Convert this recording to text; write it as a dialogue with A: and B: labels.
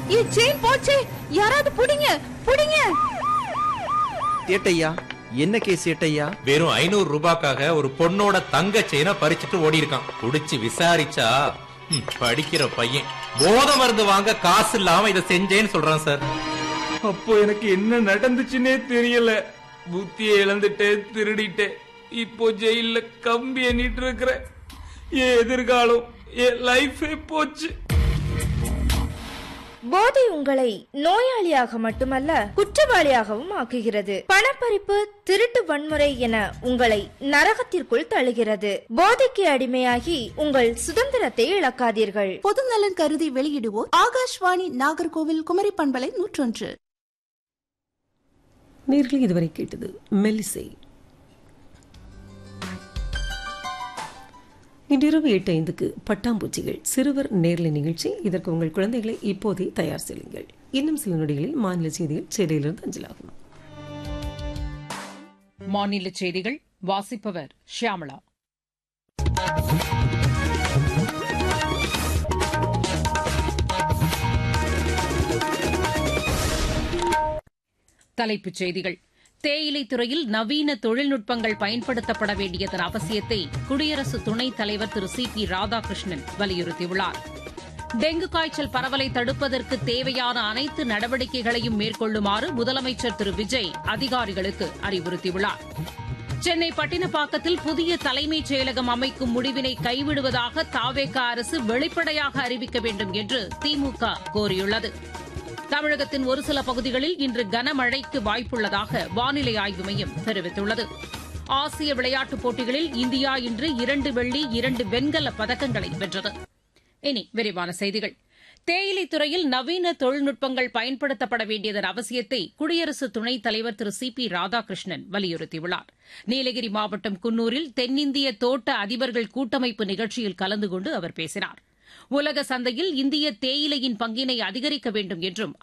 A: என் chain போச்சு யாராவது புடிங்க புடிங்க
B: ஏட்டையா என்ன கேஸ் ஏட்டையா
C: வெறும் ஐநூறு ரூபாய்க்காக ஒரு பொண்ணோட தங்க செயினை பறிச்சுட்டு ஓடி இருக்கான் குடிச்சு விசாரிச்சா ம், படிக்கிற பையன் போத மருந்து வாங்க காசு இல்லாம இதை செஞ்சேன்னு சொல்றான் சார்
D: அப்போ எனக்கு என்ன நடந்துச்சுன்னே தெரியல புத்தியை இழந்துட்டேன் திருடிட்டேன் இப்போ ஜெயில கம்பி எண்ணிட்டு இருக்கிறேன் என் எதிர்காலம் என் லைஃபே போச்சு
E: போதை உங்களை நோயாளியாக மட்டுமல்ல குற்றவாளியாகவும் ஆக்குகிறது பணப்பறிப்பு திருட்டு வன்முறை என உங்களை நரகத்திற்குள் தள்ளுகிறது போதைக்கு அடிமையாகி உங்கள் சுதந்திரத்தை இழக்காதீர்கள்
F: பொதுநலன் கருதி வெளியிடுவோர் ஆகாஷ்வாணி நாகர்கோவில் குமரி பண்பலை நூற்றொன்று
G: நேர்கள் இதுவரை கேட்டது மெல்லிசை இன்றிரவு எட்டு ஐந்துக்கு பட்டாம்பூச்சிகள் சிறுவர் நேர்லை நிகழ்ச்சி இதற்கு உங்கள் குழந்தைகளை இப்போதே தயார் செய்யுங்கள் இன்னும் சில நொடிகளில் மாநில செய்திகள் சென்னையிலிருந்து அஞ்சலாகும்
H: மாநில செய்திகள் வாசிப்பவர் ஷியாமளா தலைப்புச் செய்திகள் தேயிலை துறையில் நவீன தொழில்நுட்பங்கள் பயன்படுத்தப்பட வேண்டியதன் அவசியத்தை குடியரசு துணைத் தலைவர் திரு சி பி ராதாகிருஷ்ணன் வலியுறுத்தியுள்ளார் டெங்கு காய்ச்சல் பரவலை தடுப்பதற்கு தேவையான அனைத்து நடவடிக்கைகளையும் மேற்கொள்ளுமாறு முதலமைச்சர் திரு விஜய் அதிகாரிகளுக்கு அறிவுறுத்தியுள்ளார் சென்னை பட்டினப்பாக்கத்தில் புதிய தலைமைச் செயலகம் அமைக்கும் முடிவினை கைவிடுவதாக தாவேக அரசு வெளிப்படையாக அறிவிக்க வேண்டும் என்று திமுக கோரியுள்ளது தமிழகத்தின் ஒரு சில பகுதிகளில் இன்று கனமழைக்கு வாய்ப்புள்ளதாக வானிலை ஆய்வு மையம் தெரிவித்துள்ளது ஆசிய விளையாட்டுப் போட்டிகளில் இந்தியா இன்று இரண்டு வெள்ளி இரண்டு வெண்கலப் பதக்கங்களை வென்றது இனி விரிவான செய்திகள் தேயிலை துறையில் நவீன தொழில்நுட்பங்கள் பயன்படுத்தப்பட வேண்டியதன் அவசியத்தை குடியரசு துணைத் தலைவர் திரு சி பி ராதாகிருஷ்ணன் வலியுறுத்தியுள்ளார் நீலகிரி மாவட்டம் குன்னூரில் தென்னிந்திய தோட்ட அதிபர்கள் கூட்டமைப்பு நிகழ்ச்சியில் கலந்து கொண்டு அவர் பேசினார் உலக சந்தையில் இந்திய தேயிலையின் பங்கினை அதிகரிக்க வேண்டும் என்றும்